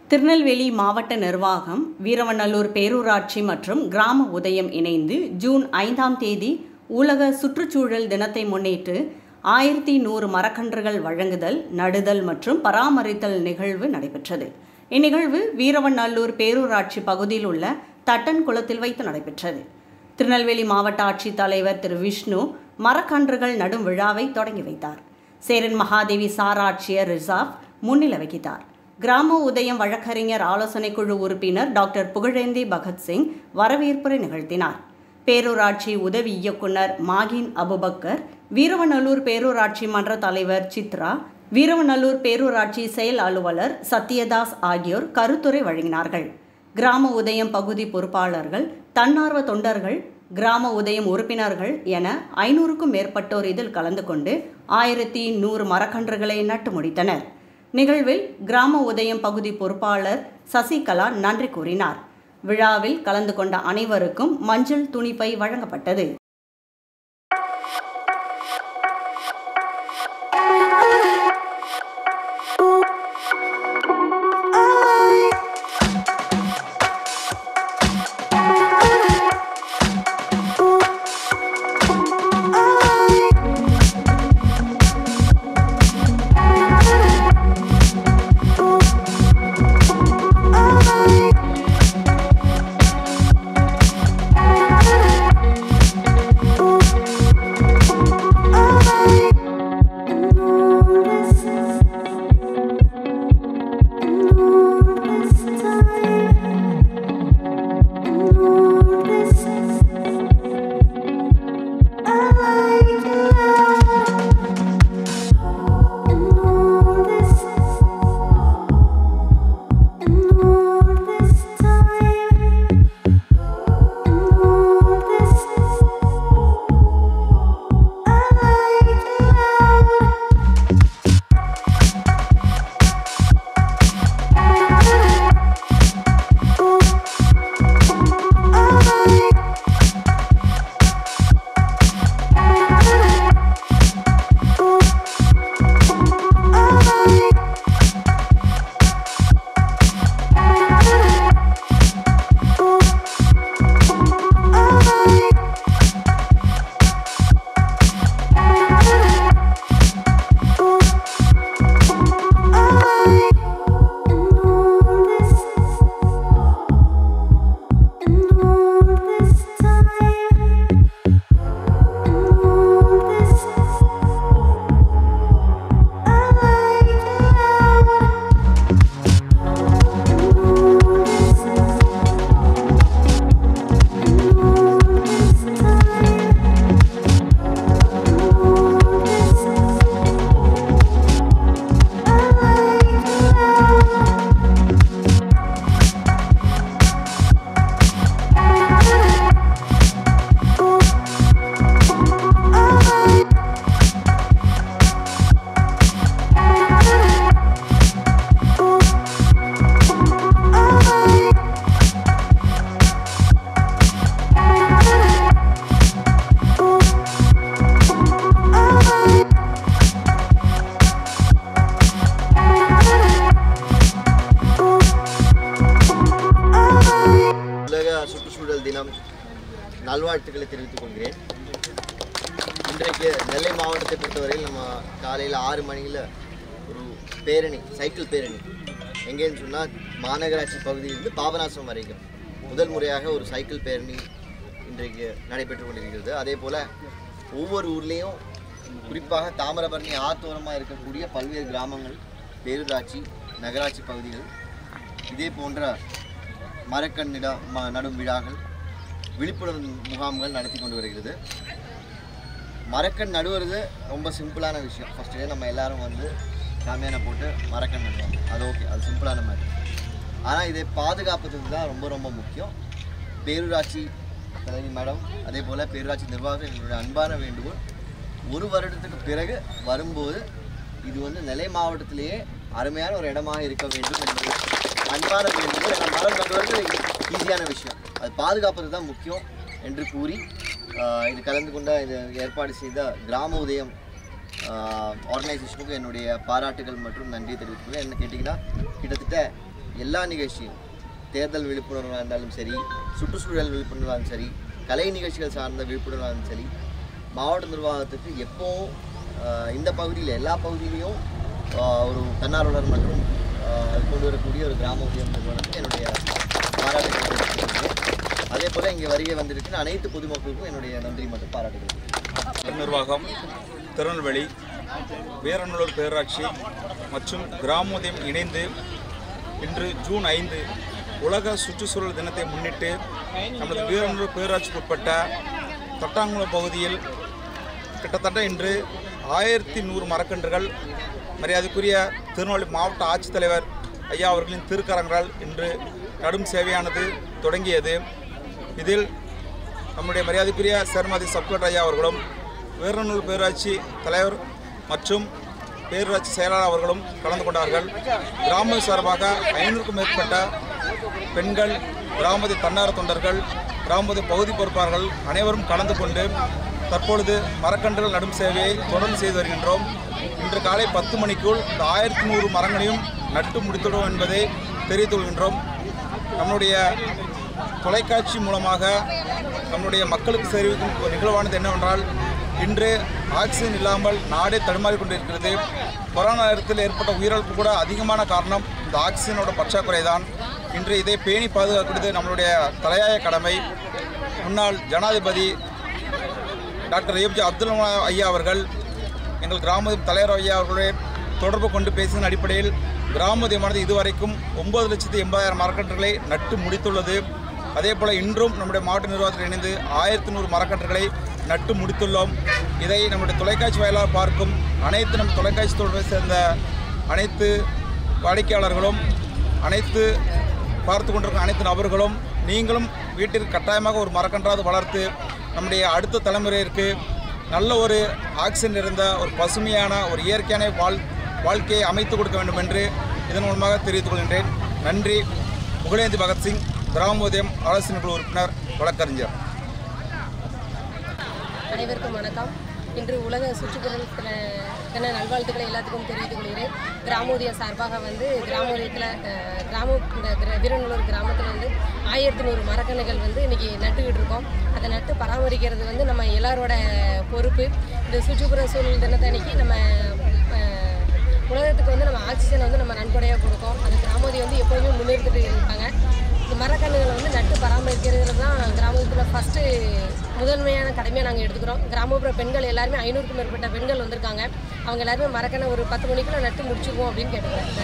திருநெல்வேலி மாவட்ட நிர்வாகம் வீரவநல்லூர் பேரூராட்சி மற்றும் கிராம உதயம் இணைந்து ஜூன் ஐந்தாம் தேதி உலக சுற்றுச்சூழல் தினத்தை முன்னிட்டு ஆயிரத்தி நூறு மரக்கன்றுகள் வழங்குதல் நடுதல் மற்றும் பராமரித்தல் நிகழ்வு நடைபெற்றது இந்நிகழ்வு வீரவநல்லூர் பேரூராட்சி பகுதியில் உள்ள தட்டன் குளத்தில் வைத்து நடைபெற்றது திருநெல்வேலி மாவட்ட ஆட்சித்தலைவர் திரு விஷ்ணு மரக்கன்றுகள் நடும் விழாவை தொடங்கி வைத்தார் சேரன் மகாதேவி சார் ஆட்சியர் ரிசாப் முன்னிலை வகித்தார் கிராம உதயம் வழக்கறிஞர் ஆலோசனை குழு உறுப்பினர் டாக்டர் புகழேந்தி பகத்சிங் வரவேற்புரை நிகழ்த்தினார் பேரூராட்சி உதவி இயக்குனர் மாகின் அபுபக்கர் வீரவநல்லூர் பேரூராட்சி மன்ற தலைவர் சித்ரா வீரவநல்லூர் பேரூராட்சி செயல் அலுவலர் சத்யதாஸ் ஆகியோர் கருத்துரை வழங்கினார்கள் கிராம உதயம் பகுதி பொறுப்பாளர்கள் தன்னார்வ தொண்டர்கள் கிராம உதயம் உறுப்பினர்கள் என ஐநூறுக்கும் மேற்பட்டோர் இதில் கலந்து கொண்டு ஆயிரத்தி நூறு மரக்கன்றுகளை நட்டு முடித்தனர் நிகழ்வில் கிராம உதயம் பகுதி பொறுப்பாளர் சசிகலா நன்றி கூறினார் விழாவில் கலந்து கொண்ட அனைவருக்கும் மஞ்சள் துணிப்பை வழங்கப்பட்டது உலக சுற்றுச்சூழல் தினம் நல்வாழ்த்துக்களை தெரிவித்துக் கொள்கிறேன் இன்றைக்கு நெல்லை மாவட்டத்தை பொறுத்தவரையில் நம்ம காலையில் ஆறு மணியில் ஒரு பேரணி சைக்கிள் பேரணி எங்கேன்னு சொன்னால் மாநகராட்சி பகுதியிலிருந்து பாபநாசம் வரைக்கும் முதல் முறையாக ஒரு சைக்கிள் பேரணி இன்றைக்கு நடைபெற்று கொண்டிருக்கிறது அதே போல் ஒவ்வொரு ஊர்லேயும் குறிப்பாக தாமிரபரணி ஆத்தோரமாக இருக்கக்கூடிய பல்வேறு கிராமங்கள் பேரூராட்சி நகராட்சி பகுதிகள் இதே போன்ற மரக்கண்ணிட ம நடும் விழாக்கள் விழிப்புணர்வு முகாம்கள் நடத்தி கொண்டு வருகிறது மரக்கண் நடுவது ரொம்ப சிம்பிளான விஷயம் ஃபஸ்ட்டு நம்ம எல்லாரும் வந்து சாமியானை போட்டு மரக்கண் நடுவாங்க அது ஓகே அது சிம்பிளான மாதிரி ஆனால் இதை பாதுகாப்பதுக்கு தான் ரொம்ப ரொம்ப முக்கியம் பேரூராட்சி தலைவி மேடம் அதே போல் பேரூராட்சி நிர்வாகம் எங்களுடைய அன்பான வேண்டுகோள் ஒரு வருடத்துக்கு பிறகு வரும்போது இது வந்து நெல்லை மாவட்டத்திலேயே அருமையான ஒரு இடமாக இருக்க வேண்டும் என்பது அன்பான வேண்டுகோள் ஏன்னா மரம் நடுவது ஈஸியான விஷயம் அது பாதுகாப்பது தான் முக்கியம் என்று கூறி ஆஹ், இது கலந்து கொண்ட இது ஏற்பாடு செய்த கிராம உதயம் ஆர்கனைசேஷனுக்கு என்னுடைய பாராட்டுகள் மற்றும் நன்றி தெரிவித்துக்கிறேன் என்ன கேட்டிங்கன்னா கிட்டத்தட்ட எல்லா நிகழ்ச்சியும் தேர்தல் விழிப்புணர்வாக இருந்தாலும் சரி சுற்றுச்சூழல் விழிப்புணர்வாக இருந்தாலும் சரி கலை நிகழ்ச்சிகள் சார்ந்த விழிப்புணர்வாக இருந்தாலும் சரி மாவட்ட நிர்வாகத்துக்கு எப்போவும் ஆஹ், இந்த பகுதியில் எல்லா பகுதியிலையும் ஆஹ், ஒரு தன்னார்வலர் மற்றும் ஆஹ், கொண்டு வரக்கூடிய ஒரு கிராம உதயம் நிறுவனத்துக்கு என்னுடைய பாராட்டுகளை தெரிவித்துக் கொள்கிறேன். அதே போல் இங்கே வருகை வந்திருக்கிற அனைத்து பொதுமக்களுக்கும் என்னுடைய நன்றி மற்றும் பாராட்டுகள் நிர்வாகம் திருநெல்வேலி வீரநல்லூர் பேரூராட்சி மற்றும் கிராமோதயம் இணைந்து இன்று ஜூன் ஐந்து உலக சுற்றுச்சூழல் தினத்தை முன்னிட்டு நமது வீரநல்லூர் பேரூராட்சிக்கு உட்பட்ட தட்டாங்குளம் பகுதியில் கிட்டத்தட்ட இன்று ஆயிரத்தி நூறு மரக்கன்றுகள் மரியாதைக்குரிய திருநெல்வேலி மாவட்ட ஆட்சித்தலைவர் ஐயா அவர்களின் திருக்கரங்களால் இன்று கடும் சேவையானது தொடங்கியது இதில் நம்முடைய மரியாதைக்குரிய சேர்மதி சப்கட் ஐயா அவர்களும் வீரநூல் பேரூராட்சி தலைவர் மற்றும் பேரூராட்சி செயலாளர் அவர்களும் கலந்து கொண்டார்கள் கிராம சார்பாக ஐநூறுக்கும் மேற்பட்ட பெண்கள் கிராமத்து தன்னார்வ தொண்டர்கள் கிராமத்து பகுதி பொறுப்பாளர்கள் அனைவரும் கலந்து கொண்டு தற்பொழுது மரக்கன்றுகள் நடும் சேவையை தொடர்ந்து செய்து வருகின்றோம் இன்று காலை பத்து மணிக்குள் இந்த ஆயிரத்தி நூறு மரங்களையும் நட்டு முடித்துவிடுவோம் என்பதை தெரிவித்துக் கொள்கின்றோம் நம்முடைய தொலைக்காட்சி மூலமாக நம்முடைய மக்களுக்கு தெரிவிக்கும் ஒரு நிகழ்வானது என்னவென்றால் இன்று ஆக்சிஜன் இல்லாமல் நாடே தடுமாறி கொண்டிருக்கிறது கொரோனா நேரத்தில் ஏற்பட்ட உயிரிழப்பு கூட அதிகமான காரணம் இந்த ஆக்சிஜனோட பற்றாக்குறை தான் இன்று இதை பேணி பாதுகாக்கிறது நம்மளுடைய தலையாய கடமை முன்னாள் ஜனாதிபதி டாக்டர் ஏபிஜே அப்துல் கலாம் ஐயா அவர்கள் எங்கள் கிராம தலைவர் ஐயா அவர்களுடைய தொடர்பு கொண்டு பேசின அடிப்படையில் கிராமோதயமானது இதுவரைக்கும் ஒன்பது லட்சத்து எண்பதாயிரம் மரக்கன்றுகளை நட்டு முடித்துள்ளது அதே போல் இன்றும் நம்முடைய மாவட்ட நிர்வாகத்தில் இணைந்து ஆயிரத்தி நூறு மரக்கன்றுகளை நட்டு முடித்துள்ளோம் இதை நம்முடைய தொலைக்காட்சி வாயிலாக பார்க்கும் அனைத்து நம் தொலைக்காட்சி தொடர்பை சேர்ந்த அனைத்து வாடிக்கையாளர்களும் அனைத்து பார்த்து கொண்டிருக்கும் அனைத்து நபர்களும் நீங்களும் வீட்டிற்கு கட்டாயமாக ஒரு மரக்கன்றாவது வளர்த்து நம்முடைய அடுத்த தலைமுறையிற்கு நல்ல ஒரு ஆக்சிஜன் இருந்த ஒரு பசுமையான ஒரு இயற்கையான வாழ் வாழ்க்கையை அமைத்து கொடுக்க வேண்டும் என்று இதன் மூலமாக தெரிவித்துக் கொள்கின்றேன் நன்றி புகழேந்தி பகத்சிங் கிராமோதயம் ஆலோசனை குழு உறுப்பினர் வழக்கறிஞர் அனைவருக்கும் வணக்கம் இன்று உலக சுற்றுச்சூழல் தின- தின நல்வாழ்த்துக்களை எல்லாத்துக்கும் தெரிவித்துக் கொள்கிறேன் கிராமோதய சார்பாக வந்து கிராமோதயத்தில் அஹ், கிராம இந்த கிர- வீரநல்லூர் கிராமத்தில் வந்து ஆயிரத்தி நூறு மரக்கன்றுகள் வந்து இன்றைக்கி நட்டுக்கிட்டு இருக்கோம் அதை நட்டு பராமரிக்கிறது வந்து நம்ம எல்லாரோட பொறுப்பு இந்த சுற்றுப்புற சூழல் தினத்தன்னைக்கு நம்ம அஹ், உலகத்துக்கு வந்து நம்ம ஆக்சிஜன் வந்து நம்ம நன்கொடையாக கொடுக்கோம் அது கிராமோதயம் வந்து எப்போதுமே முன்னிறுத்திட்டு இருக்காங்க இந்த மரக்கன்றுகளை வந்து நட்டு பராமரிக்கிறதுல தான் கிராமத்தில் ஃபஸ்ட்டு முதன்மையான கடமையாக நாங்கள் எடுத்துக்கிறோம் கிராமப்புற பெண்கள் எல்லாருமே ஐநூறுக்கும் மேற்பட்ட பெண்கள் வந்திருக்காங்க அவங்க எல்லாருமே மரக்கண்ணை ஒரு பத்து மணிக்குள்ள நட்டு முடிச்சுக்குவோம் அப்படின்னு கேட்டுக்கிறேன்